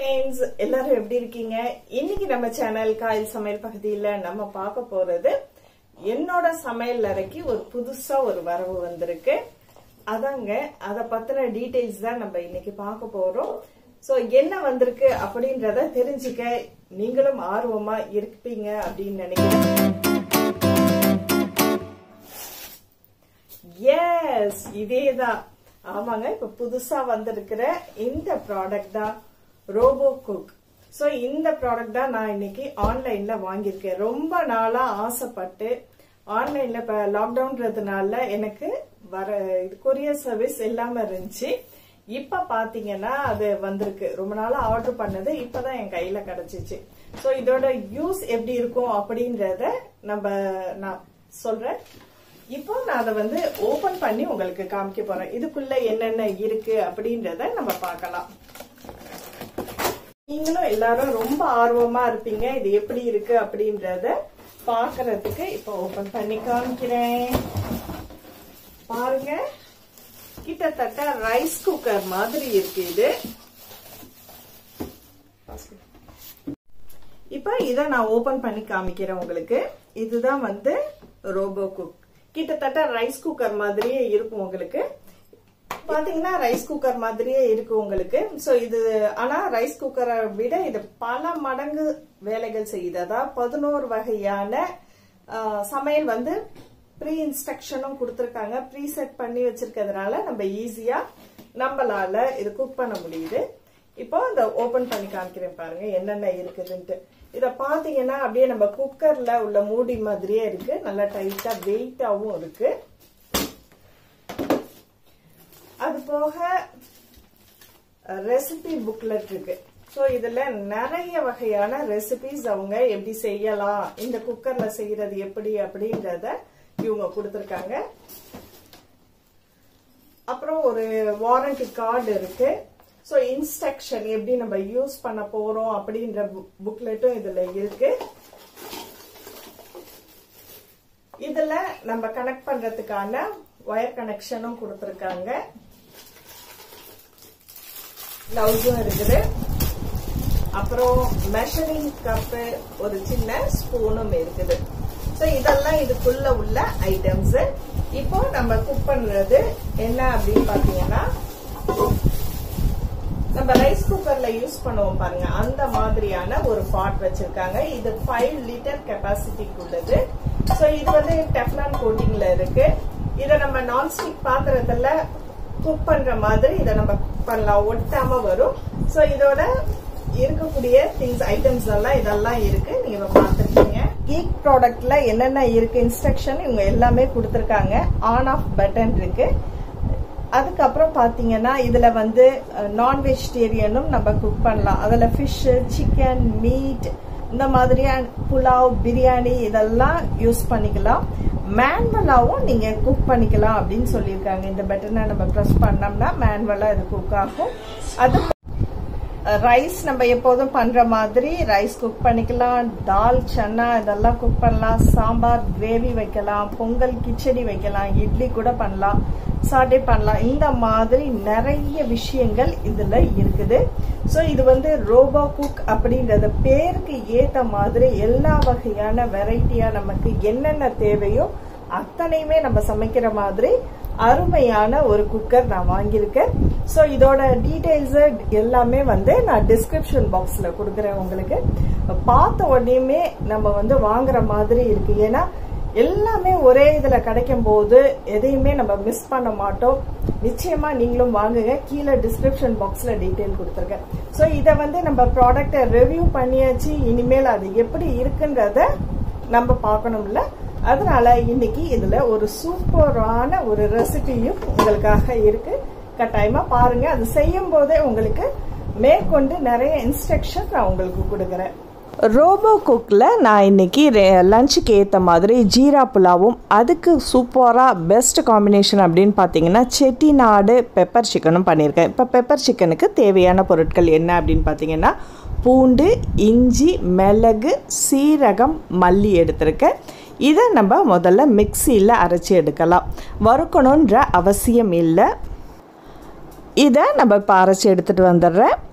friends எல்லாரும் எப்படி இருக்கீங்க இன்னைக்கு நம்ம சேனல் காயல் சமையல் பகுதியில நம்ம பார்க்க போறது என்னோட சமையல் அறைக்கு ஒரு புதுசா ஒரு வரவு வந்திருக்கு அதாங்க அத பத்தின டீடைல்ஸ் தான் நம்ம இன்னைக்கு பார்க்க போறோம் சோ என்ன வந்திருக்கு அப்படின்றத தெரிஞ்சுக்க நீங்களும் ஆர்வமா இருப்பீங்க அப்படின்னு நினைக்கிறேன் எஸ் இதேதான் ஆமாங்க இப்ப புதுசா வந்திருக்கிற இந்த ப்ராடக்ட் தான் ரோபோ குக் ஸோ இந்த ப்ராடக்ட் தான் நான் இன்னைக்கு ஆன்லைன்ல வாங்கியிருக்கேன் ரொம்ப நாளா ஆசைப்பட்டு ஆன்லைன்ல இப்ப லாக்டவுன்றதுனால எனக்கு வர கொரியர் சர்வீஸ் இல்லாம இருந்துச்சு இப்ப பாத்தீங்கன்னா அது வந்திருக்கு ரொம்ப நாளா ஆர்டர் பண்ணது இப்பதான் என் கையில கிடைச்சிச்சு ஸோ இதோட யூஸ் எப்படி இருக்கும் அப்படின்றத நம்ம நான் சொல்றேன் இப்போ நான் அதை வந்து ஓபன் பண்ணி உங்களுக்கு காமிக்க போறேன் இதுக்குள்ள என்னென்ன இருக்கு அப்படின்றத நம்ம பார்க்கலாம் நீங்களும் எல்லாரும் ரொம்ப ஆர்வமா இருப்பீங்க இது எப்படி இருக்கு அப்படின்றத பாக்குறதுக்கு இப்போ ஓபன் பண்ணி காமிக்கிறேன் பாருங்க கிட்டத்தட்ட ரைஸ் குக்கர் மாதிரி இருக்கு இது இப்ப இத நான் ஓபன் பண்ணி காமிக்கிறேன் உங்களுக்கு இதுதான் வந்து ரோபோ குக் கிட்டத்தட்ட ரைஸ் குக்கர் மாதிரியே இருக்கும் உங்களுக்கு பாத்தீங்கன்னா ரைஸ் குக்கர் மாதிரியே இருக்கு உங்களுக்கு சோ இது ஆனா ரைஸ் குக்கரை விட இது பல மடங்கு வேலைகள் செய்யுது அதாவது பதினோரு வகையான சமையல் வந்து ப்ரீ இன்ஸ்ட்ரக்ஷனும் கொடுத்துருக்காங்க ப்ரீ செட் பண்ணி வச்சிருக்கிறதுனால நம்ம ஈஸியா நம்மளால இது குக் பண்ண முடியுது இப்போ இந்த ஓபன் பண்ணி காமிக்கிறேன் பாருங்க என்னென்ன இருக்குதுன்ட்டு இத பாத்தீங்கன்னா அப்படியே நம்ம குக்கர்ல உள்ள மூடி மாதிரியே இருக்கு நல்லா டைட்டா வெயிட்டாவும் இருக்கு அது போக ரெசிபி புக்லெட் இருக்கு ஸோ இதுல நிறைய வகையான ரெசிபிஸ் அவங்க எப்படி செய்யலாம் இந்த குக்கர்ல செய்யறது எப்படி அப்படின்றத இவங்க கொடுத்துருக்காங்க அப்புறம் ஒரு வாரண்டி கார்டு இருக்கு ஸோ இன்ஸ்ட்ரக்ஷன் எப்படி நம்ம யூஸ் பண்ண போறோம் அப்படின்ற புக்லெட்டும் இதுல இருக்கு இதுல நம்ம கனெக்ட் பண்றதுக்கான ஒயர் கனெக்ஷனும் கொடுத்துருக்காங்க கிளவுஸும் இருக்குது அப்புறம் மெஷரிங் கப்பு ஒரு சின்ன ஸ்பூனும் இருக்குது ஸோ இதெல்லாம் இதுக்குள்ள உள்ள ஐட்டம்ஸ் இப்போ நம்ம குக் பண்றது என்ன அப்படின்னு பாத்தீங்கன்னா நம்ம ரைஸ் குக்கர்ல யூஸ் பண்ணுவோம் பாருங்க அந்த மாதிரியான ஒரு பாட் வச்சிருக்காங்க இது ஃபைவ் லிட்டர் கெப்பாசிட்டிக்கு உள்ளது ஸோ இது வந்து டெஃப்லான் கோட்டிங்ல இருக்கு இதை நம்ம நான்ஸ்டிக் பாத்திரத்துல குக் பண்ற மாதிரி இதை நம்ம குக் பண்ணலாம் ஒட்டாம வரும் ஸோ இதோட இருக்கக்கூடிய திங்ஸ் ஐட்டம்ஸ் எல்லாம் இதெல்லாம் இருக்கு நீங்க பார்த்துருக்கீங்க கீக் ப்ராடக்ட்ல என்னென்ன இருக்கு இன்ஸ்ட்ரக்ஷன் இவங்க எல்லாமே கொடுத்துருக்காங்க ஆன் ஆஃப் பட்டன் இருக்கு அதுக்கப்புறம் பாத்தீங்கன்னா இதுல வந்து நான் வெஜிடேரியனும் நம்ம குக் பண்ணலாம் அதுல ஃபிஷ் சிக்கன் மீட் இந்த மாதிரியான புலாவ் பிரியாணி இதெல்லாம் யூஸ் பண்ணிக்கலாம் மேனுவலாவும் நீங்க குக் பண்ணிக்கலாம் அப்படின்னு சொல்லியிருக்காங்க இந்த பட்டனை நம்ம ப்ரெஸ் பண்ணோம்னா மேனுவலா இது குக் ஆகும் அது ரைஸ் நம்ம எப்போதும் பண்ற மாதிரி ரைஸ் குக் பண்ணிக்கலாம் தால் சன்னா இதெல்லாம் குக் பண்ணலாம் சாம்பார் கிரேவி வைக்கலாம் பொங்கல் கிச்சடி வைக்கலாம் இட்லி கூட பண்ணலாம் சாட்டே பண்ணலாம் இந்த மாதிரி நிறைய விஷயங்கள் இதுல இருக்குது ஸோ இது வந்து ரோபோ குக் அப்படின்றத பேருக்கு ஏத்த மாதிரி எல்லா வகையான வெரைட்டியா நமக்கு என்னென்ன தேவையோ அத்தனையுமே நம்ம சமைக்கிற மாதிரி அருமையான ஒரு குக்கர் நான் வாங்கியிருக்கேன் ஸோ இதோட டீடைல்ஸ் எல்லாமே வந்து நான் டிஸ்கிரிப்ஷன் பாக்ஸ்ல கொடுக்குறேன் உங்களுக்கு பார்த்த உடனேயுமே நம்ம வந்து வாங்குற மாதிரி இருக்கு ஏன்னா எல்லாமே ஒரே இதுல கிடைக்கும் போது எதையுமே நம்ம மிஸ் பண்ண மாட்டோம் நிச்சயமா நீங்களும் வாங்குங்க கீழே டிஸ்கிரிப்ஷன் பாக்ஸ்ல டீடைல் கொடுத்துருக்கேன் ஸோ இதை வந்து நம்ம ப்ராடக்டை ரிவ்யூ பண்ணியாச்சு இனிமேல் அது எப்படி இருக்குன்றத நம்ம பார்க்கணும்ல அதனால இன்னைக்கு இதுல ஒரு சூப்பரான ஒரு ரெசிபியும் உங்களுக்காக இருக்கு கட்டாயமா பாருங்க அது செய்யும் போதே உங்களுக்கு மேற்கொண்டு நிறைய இன்ஸ்ட்ரக்ஷன் நான் உங்களுக்கு கொடுக்குறேன் ரோபோ குக்கில் நான் இன்றைக்கி லஞ்சுக்கு ஏற்ற மாதிரி ஜீரா புலாவும் அதுக்கு சூப்பராக பெஸ்ட் காம்பினேஷன் அப்படின்னு பார்த்தீங்கன்னா செட்டிநாடு பெப்பர் சிக்கனும் பண்ணியிருக்கேன் இப்போ பெப்பர் சிக்கனுக்கு தேவையான பொருட்கள் என்ன அப்படின்னு பார்த்தீங்கன்னா பூண்டு இஞ்சி மிளகு சீரகம் மல்லி எடுத்திருக்கேன் இதை நம்ம முதல்ல மிக்சியில் அரைச்சி எடுக்கலாம் வறுக்கணுன்ற அவசியம் இல்லை இதை நம்ம இப்போ அரைச்சி எடுத்துகிட்டு வந்துடுறேன்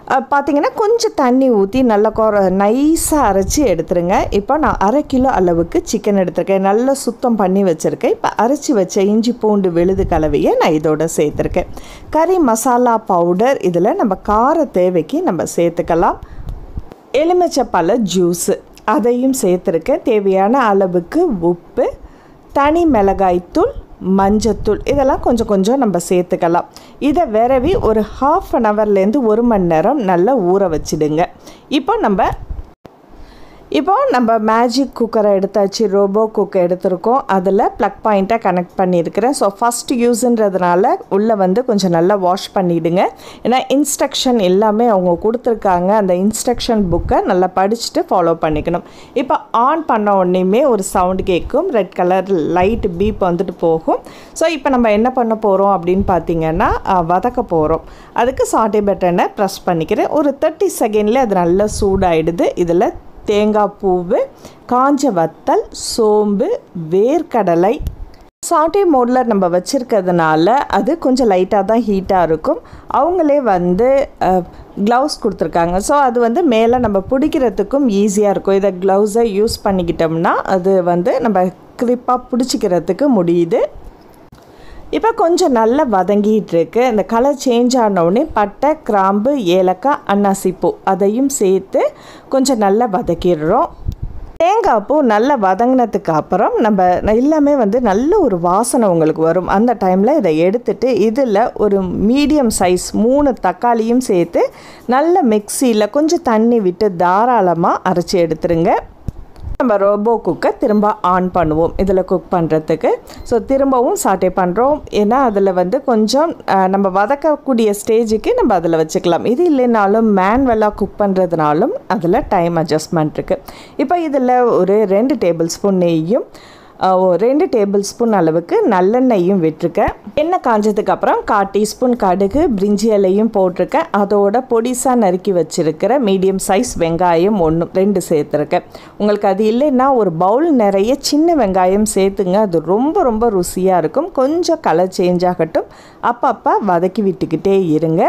பார்த்தீங்கன்னா கொஞ்சம் தண்ணி ஊற்றி நல்லா குற நைஸாக அரைச்சி எடுத்துருங்க இப்போ நான் அரை கிலோ அளவுக்கு சிக்கன் எடுத்திருக்கேன் நல்லா சுத்தம் பண்ணி வச்சுருக்கேன் இப்போ அரைச்சி வச்ச இஞ்சி பூண்டு விழுது கலவையை நான் இதோட சேர்த்துருக்கேன் கறி மசாலா பவுடர் இதில் நம்ம கார தேவைக்கு நம்ம சேர்த்துக்கலாம் எலுமிச்சப்பழ ஜூஸு அதையும் சேர்த்துருக்கேன் தேவையான அளவுக்கு உப்பு தனி மிளகாய்த்தூள் மஞ்சத்தூள் இதெல்லாம் கொஞ்சம் கொஞ்சம் நம்ம சேர்த்துக்கலாம் இதை விரவி ஒரு ஹாஃப் அன் ஹவர்லேருந்து ஒரு மணி நேரம் நல்லா ஊற வச்சிடுங்க இப்போ நம்ம இப்போ நம்ம மேஜிக் குக்கரை எடுத்தாச்சு ரோபோ குக்கர் எடுத்திருக்கோம் அதில் ப்ளக் பாயிண்ட்டை கனெக்ட் பண்ணியிருக்கிறேன் ஸோ ஃபஸ்ட் யூஸுன்றதுனால உள்ளே வந்து கொஞ்சம் நல்லா வாஷ் பண்ணிவிடுங்க ஏன்னா இன்ஸ்ட்ரக்ஷன் எல்லாமே அவங்க கொடுத்துருக்காங்க அந்த இன்ஸ்ட்ரக்ஷன் புக்கை நல்லா படிச்சுட்டு ஃபாலோ பண்ணிக்கணும் இப்போ ஆன் பண்ண உடனேயுமே ஒரு சவுண்ட் கேட்கும் ரெட் கலர் லைட் பீப் வந்துட்டு போகும் ஸோ இப்போ நம்ம என்ன பண்ண போகிறோம் அப்படின்னு பார்த்தீங்கன்னா அஹ், வதக்க போகிறோம் அதுக்கு சாட்டே பட்டனை ப்ரெஸ் பண்ணிக்கிறேன் ஒரு தேர்ட்டி செகண்ட்லேயே அது நல்லா சூடாயிடுது இதில் தேங்காய் பூவு காஞ்ச வத்தல் சோம்பு வேர்க்கடலை சாட்டே மோடில் நம்ம வச்சுருக்கிறதுனால அது கொஞ்சம் லைட்டாக தான் ஹீட்டாக இருக்கும் அவங்களே வந்து க்ளவுஸ் கொடுத்துருக்காங்க ஸோ அது வந்து மேலே நம்ம பிடிக்கிறதுக்கும் ஈஸியாக இருக்கும் இதை க்ளவுஸை யூஸ் பண்ணிக்கிட்டோம்னா அது வந்து நம்ம கிரிப்பாக பிடிச்சிக்கிறதுக்கு முடியுது இப்போ கொஞ்சம் நல்லா வதங்கிட்டு இருக்கு இந்த கலர் சேஞ்ச் ஆன உடனே பட்டை கிராம்பு ஏலக்காய் அன்னாசிப்பூ அதையும் சேர்த்து கொஞ்சம் நல்லா வதக்கிடுறோம் தேங்காய் பூ நல்லா வதங்கினதுக்கு அப்புறம் நம்ம எல்லாமே வந்து நல்ல ஒரு வாசனை உங்களுக்கு வரும் அந்த டைமில் இதை எடுத்துட்டு இதில் ஒரு மீடியம் சைஸ் மூணு தக்காளியும் சேர்த்து நல்ல மிக்சியில் கொஞ்சம் தண்ணி விட்டு தாராளமாக அரைச்சி எடுத்துருங்க நம்ம ரோபோ குக்கை திரும்ப ஆன் பண்ணுவோம் இதில் குக் பண்ணுறதுக்கு ஸோ திரும்பவும் சாட்டே பண்ணுறோம் ஏன்னா அதில் வந்து கொஞ்சம் அஹ், நம்ம வதக்கக்கூடிய ஸ்டேஜுக்கு நம்ம அதில் வச்சுக்கலாம் இது இல்லைனாலும் மேன்வலாக குக் பண்ணுறதுனாலும் அதில் டைம் அட்ஜஸ்ட்மெண்ட் இருக்குது இப்போ இதில் ஒரு ரெண்டு டேபிள் ஸ்பூன் நெய்யும் அஹ், ஒரு ரெண்டு டேபிள் ஸ்பூன் அளவுக்கு நல்லெண்ணெயும் விட்டுருக்கேன் எண்ணெய் காஞ்சதுக்கு அப்புறம் கால் டீஸ்பூன் கடுகு பிரிஞ்சி இலையும் போட்டிருக்கேன் அதோட பொடிசாக நறுக்கி வச்சிருக்கிற மீடியம் சைஸ் வெங்காயம் ஒன்று ரெண்டு சேர்த்துருக்கேன் உங்களுக்கு அது இல்லைன்னா ஒரு பவுல் நிறைய சின்ன வெங்காயம் சேர்த்துங்க அது ரொம்ப ரொம்ப ருசியாக இருக்கும் கொஞ்சம் கலர் சேஞ்ச் ஆகட்டும் அப்பப்போ வதக்கி விட்டுக்கிட்டே இருங்க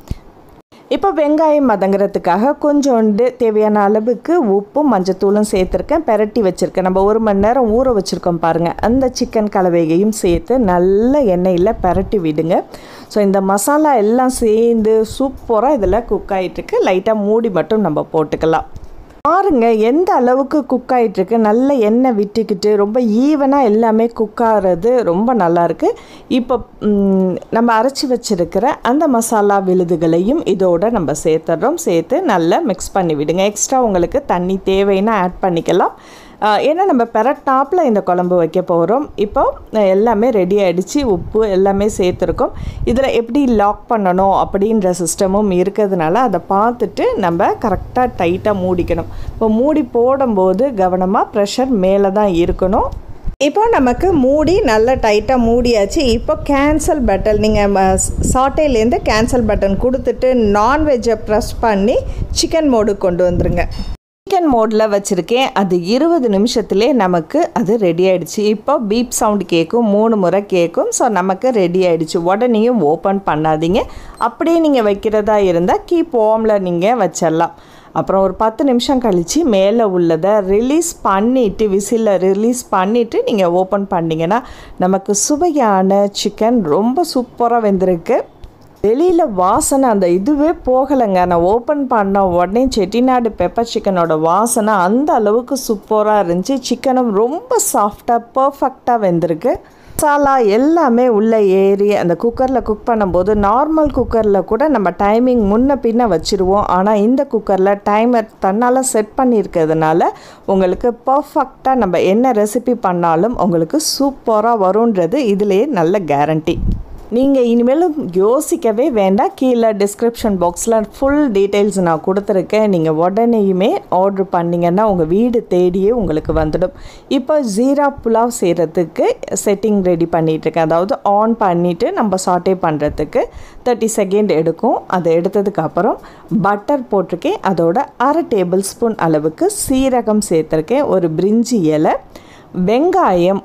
இப்போ வெங்காயம் மதங்கிறதுக்காக கொஞ்சோண்டு தேவையான அளவுக்கு உப்பும் மஞ்சத்தூளும் சேர்த்துருக்கேன் பெரட்டி வச்சுருக்கேன் நம்ம ஒரு மணி நேரம் ஊற வச்சுருக்கோம் பாருங்கள் அந்த சிக்கன் கலவையையும் சேர்த்து நல்ல எண்ணெயில் பெரட்டி விடுங்க ஸோ இந்த மசாலா எல்லாம் சேர்ந்து சூப்பராக இதில் குக் ஆகிட்டுருக்கு லைட்டாக மூடி மட்டும் நம்ம போட்டுக்கலாம் பாருங்க எந்த அளவுக்கு குக் ஆகிட்டுருக்கு நல்ல எண்ணெய் விட்டுக்கிட்டு ரொம்ப ஈவனாக எல்லாமே குக் ஆகிறது ரொம்ப நல்லாயிருக்கு இப்போ ம், நம்ம அரைச்சி வச்சிருக்கிற அந்த மசாலா விழுதுகளையும் இதோட நம்ம சேர்த்துடுறோம் சேர்த்து நல்லா மிக்ஸ் பண்ணி விடுங்க எக்ஸ்ட்ரா உங்களுக்கு தண்ணி தேவைன்னா ஆட் பண்ணிக்கலாம் ஆஹ், ஏன்னா நம்ம பெரட்டாப்பில் இந்த குழம்பு வைக்க போகிறோம் இப்போ அஹ், எல்லாமே ரெடி ஆகிடுச்சு உப்பு எல்லாமே சேர்த்துருக்கோம் இதில் எப்படி லாக் பண்ணணும் அப்படின்ற சிஸ்டமும் இருக்கிறதுனால அதை பார்த்துட்டு நம்ம கரெக்டாக டைட்டாக மூடிக்கணும் இப்போ மூடி போடும்போது கவனமாக ப்ரெஷர் மேலே தான் இருக்கணும் இப்போ நமக்கு மூடி நல்லா டைட்டாக மூடியாச்சு இப்போ கேன்சல் பட்டன் நீங்கள் சாட்டையிலேருந்து கேன்சல் பட்டன் கொடுத்துட்டு நான்வெஜ்ஜை ப்ரெஸ் பண்ணி சிக்கன் மோடு கொண்டு வந்துருங்க சிக்கன் மோடில் வச்சுருக்கேன் அது இருபது நிமிஷத்துலேயே நமக்கு அது ரெடி ஆயிடுச்சு இப்போ பீப் சவுண்ட் கேட்கும் மூணு முறை கேட்கும் ஸோ நமக்கு ரெடி ஆயிடுச்சு உடனேயும் ஓப்பன் பண்ணாதீங்க அப்படியே நீங்கள் வைக்கிறதா இருந்தால் கீப் ஓமில் நீங்கள் வச்சிடலாம் அப்புறம் ஒரு பத்து நிமிஷம் கழித்து மேலே உள்ளதை ரிலீஸ் பண்ணிவிட்டு விசிலில் ரிலீஸ் பண்ணிவிட்டு நீங்கள் ஓப்பன் பண்ணிங்கன்னா நமக்கு சுவையான சிக்கன் ரொம்ப சூப்பராக வெந்திருக்கு வெளியில் வாசனை அந்த இதுவே போகலைங்க நான் ஓப்பன் பண்ண உடனே செட்டிநாடு பெப்பர் சிக்கனோட வாசனை அந்த அளவுக்கு சூப்பராக இருந்துச்சு சிக்கனும் ரொம்ப சாஃப்டாக பர்ஃபெக்டாக வெந்திருக்கு மசாலா எல்லாமே உள்ளே ஏறி அந்த குக்கரில் குக் பண்ணும்போது நார்மல் குக்கரில் கூட நம்ம டைமிங் முன்ன பின்ன வச்சுருவோம் ஆனால் இந்த குக்கரில் டைமர் தன்னால் செட் பண்ணியிருக்கிறதுனால உங்களுக்கு பர்ஃபெக்டாக நம்ம என்ன ரெசிபி பண்ணாலும் உங்களுக்கு சூப்பராக வரும்ன்றது இதுலேயே நல்ல கேரண்டி நீங்கள் இனிமேலும் யோசிக்கவே வேண்டாம் கீழே டிஸ்கிரிப்ஷன் பாக்ஸில் ஃபுல் டீட்டெயில்ஸ் நான் கொடுத்துருக்கேன் நீங்கள் உடனேயுமே ஆர்டர் பண்ணிங்கன்னா உங்கள் வீடு தேடியே உங்களுக்கு வந்துடும் இப்போ ஜீரா புலாவ் செய்கிறதுக்கு செட்டிங் ரெடி பண்ணிகிட்ருக்கேன் அதாவது ஆன் பண்ணிவிட்டு நம்ம சாட்டே பண்ணுறதுக்கு தேர்ட்டி செகண்ட் எடுக்கும் அதை எடுத்ததுக்கப்புறம் பட்டர் போட்டிருக்கேன் அதோட அரை டேபிள் ஸ்பூன் அளவுக்கு சீரகம் சேர்த்துருக்கேன் ஒரு பிரிஞ்சி இலை வெங்காயம் ஒன்று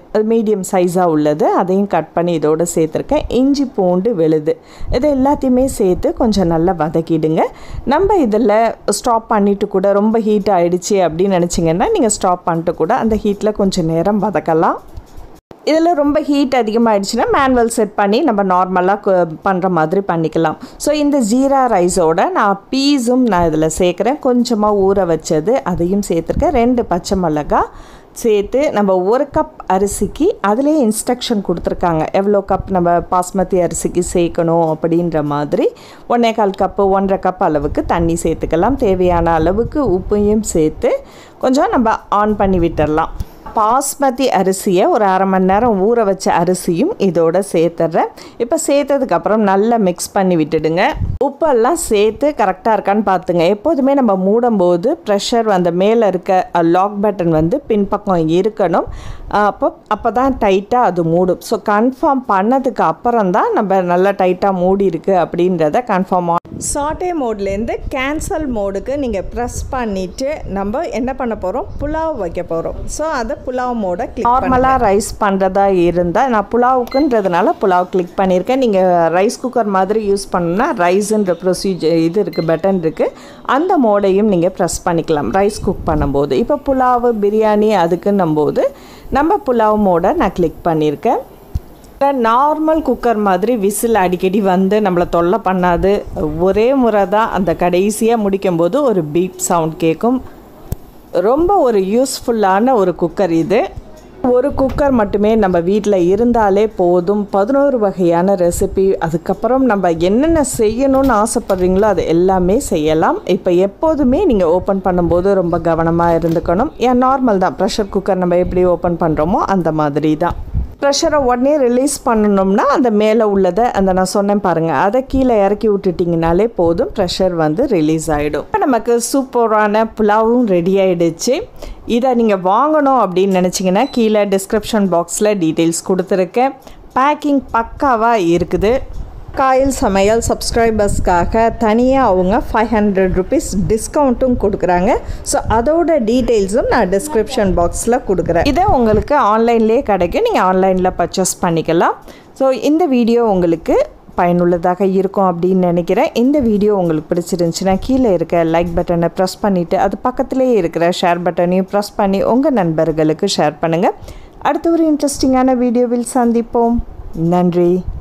அது மீடியம் சைஸாக உள்ளது அதையும் கட் பண்ணி இதோட சேர்த்துருக்கேன் இஞ்சி பூண்டு விழுது இது எல்லாத்தையுமே சேர்த்து கொஞ்சம் நல்லா வதக்கிடுங்க நம்ம இதில் ஸ்டாப் பண்ணிவிட்டு கூட ரொம்ப ஹீட் ஆகிடுச்சி அப்படின்னு நினச்சிங்கன்னா நீங்கள் ஸ்டாப் பண்ணிட்டு கூட அந்த ஹீட்டில் கொஞ்சம் நேரம் வதக்கலாம் இதில் ரொம்ப ஹீட் அதிகமாகிடுச்சுன்னா மேனுவல் செட் பண்ணி நம்ம நார்மலாக பண்ணுற மாதிரி பண்ணிக்கலாம் ஸோ இந்த ஜீரா ரைஸோட நான் பீஸும் நான் இதில் சேர்க்குறேன் கொஞ்சமாக ஊற வச்சது அதையும் சேர்த்துருக்கேன் ரெண்டு பச்சை மிளகா சேர்த்து நம்ம ஒரு கப் அரிசிக்கு அதுலேயே இன்ஸ்ட்ரக்ஷன் கொடுத்துருக்காங்க எவ்வளோ கப் நம்ம பாஸ்மதி அரிசிக்கு சேர்க்கணும் அப்படின்ற மாதிரி ஒன்றே கால் கப்பு ஒன்றரை கப் அளவுக்கு தண்ணி சேர்த்துக்கலாம் தேவையான அளவுக்கு உப்பையும் சேர்த்து கொஞ்சம் நம்ம ஆன் பண்ணி விட்டுடலாம் பாஸ்மதி அரிசியை ஒரு அரை மணி நேரம் ஊற வச்ச அரிசியும் இதோட சேர்த்துட்றேன் இப்போ சேர்த்ததுக்கப்புறம் நல்லா மிக்ஸ் பண்ணி விட்டுடுங்க உப்பெல்லாம் சேர்த்து கரெக்டாக இருக்கான்னு பார்த்துங்க எப்போதுமே நம்ம மூடும்போது ப்ரெஷர் அந்த மேலே இருக்க லாக் பட்டன் வந்து பின்பக்கம் இருக்கணும் அப்போ அப்போ தான் டைட்டாக அது மூடும் ஸோ கன்ஃபார்ம் பண்ணதுக்கு அப்புறம் தான் நம்ம நல்லா டைட்டாக மூடி இருக்கு அப்படின்றத கன்ஃபார்ம் சாட்டே மோட்லேருந்து கேன்சல் மோடுக்கு நீங்கள் ப்ரெஸ் பண்ணிவிட்டு நம்ம என்ன பண்ண போகிறோம் புலாவ் வைக்க போகிறோம் ஸோ அதை புலாவ் மோடை கிளிக் நார்மலாக ரைஸ் பண்ணுறதா இருந்தால் நான் புலாவுக்குன்றதுனால புலாவ் கிளிக் பண்ணியிருக்கேன் நீங்கள் ரைஸ் குக்கர் மாதிரி யூஸ் பண்ணணும்னா ரைஸுன்ற ப்ரொசீஜர் இது இருக்குது பட்டன் இருக்குது அந்த மோடையும் நீங்கள் ப்ரெஸ் பண்ணிக்கலாம் ரைஸ் குக் பண்ணும்போது இப்போ புலாவு பிரியாணி அதுக்குன்னும் போது நம்ம புலாவ் மோடை நான் கிளிக் பண்ணியிருக்கேன் நார்மல் குக்கர் மாதிரி விசில் அடிக்கடி வந்து நம்மளை தொல்லை பண்ணாது ஒரே முறை தான் அந்த கடைசியாக முடிக்கும்போது ஒரு பீப் சவுண்ட் கேட்கும் ரொம்ப ஒரு யூஸ்ஃபுல்லான ஒரு குக்கர் இது ஒரு குக்கர் மட்டுமே நம்ம வீட்டில் இருந்தாலே போதும் பதினோரு வகையான ரெசிபி அதுக்கப்புறம் நம்ம என்னென்ன செய்யணும்னு ஆசைப்பட்றீங்களோ அது எல்லாமே செய்யலாம் இப்போ எப்போதுமே நீங்கள் ஓப்பன் பண்ணும்போது ரொம்ப கவனமாக இருந்துக்கணும் ஏன் நார்மல் தான் ப்ரெஷர் குக்கர் நம்ம எப்படி ஓப்பன் பண்ணுறோமோ அந்த மாதிரி தான் ப்ரெஷரை உடனே ரிலீஸ் பண்ணணும்னா அந்த மேலே உள்ளதை அந்த நான் சொன்னேன் பாருங்கள் அதை கீழே இறக்கி விட்டுட்டிங்கனாலே போதும் ப்ரெஷர் வந்து ரிலீஸ் ஆகிடும் இப்போ நமக்கு சூப்பரான புலாவும் ரெடி ஆகிடுச்சு இதை நீங்கள் வாங்கணும் அப்படின்னு நினச்சிங்கன்னா கீழே டிஸ்கிரிப்ஷன் பாக்ஸில் டீட்டெயில்ஸ் கொடுத்துருக்கேன் பேக்கிங் பக்காவாக இருக்குது காயல் சமையல் சப்ஸ்கிரைபர்ஸ்க்காக தனியாக அவங்க ஃபைவ் ஹண்ட்ரட் ருபீஸ் டிஸ்கவுண்ட்டும் கொடுக்குறாங்க ஸோ அதோட டீட்டெயில்ஸும் நான் டிஸ்கிரிப்ஷன் பாக்ஸில் கொடுக்குறேன் இதை உங்களுக்கு ஆன்லைன்லேயே கிடைக்கும் நீங்கள் ஆன்லைனில் பர்ச்சேஸ் பண்ணிக்கலாம் ஸோ இந்த வீடியோ உங்களுக்கு பயனுள்ளதாக இருக்கும் அப்படின்னு நினைக்கிறேன் இந்த வீடியோ உங்களுக்கு பிடிச்சிருந்துச்சுன்னா கீழே இருக்க லைக் பட்டனை ப்ரெஸ் பண்ணிவிட்டு அது பக்கத்துலேயே இருக்கிற ஷேர் பட்டனையும் ப்ரெஸ் பண்ணி உங்கள் நண்பர்களுக்கு ஷேர் பண்ணுங்கள் அடுத்த ஒரு இன்ட்ரெஸ்டிங்கான வீடியோவில் சந்திப்போம் நன்றி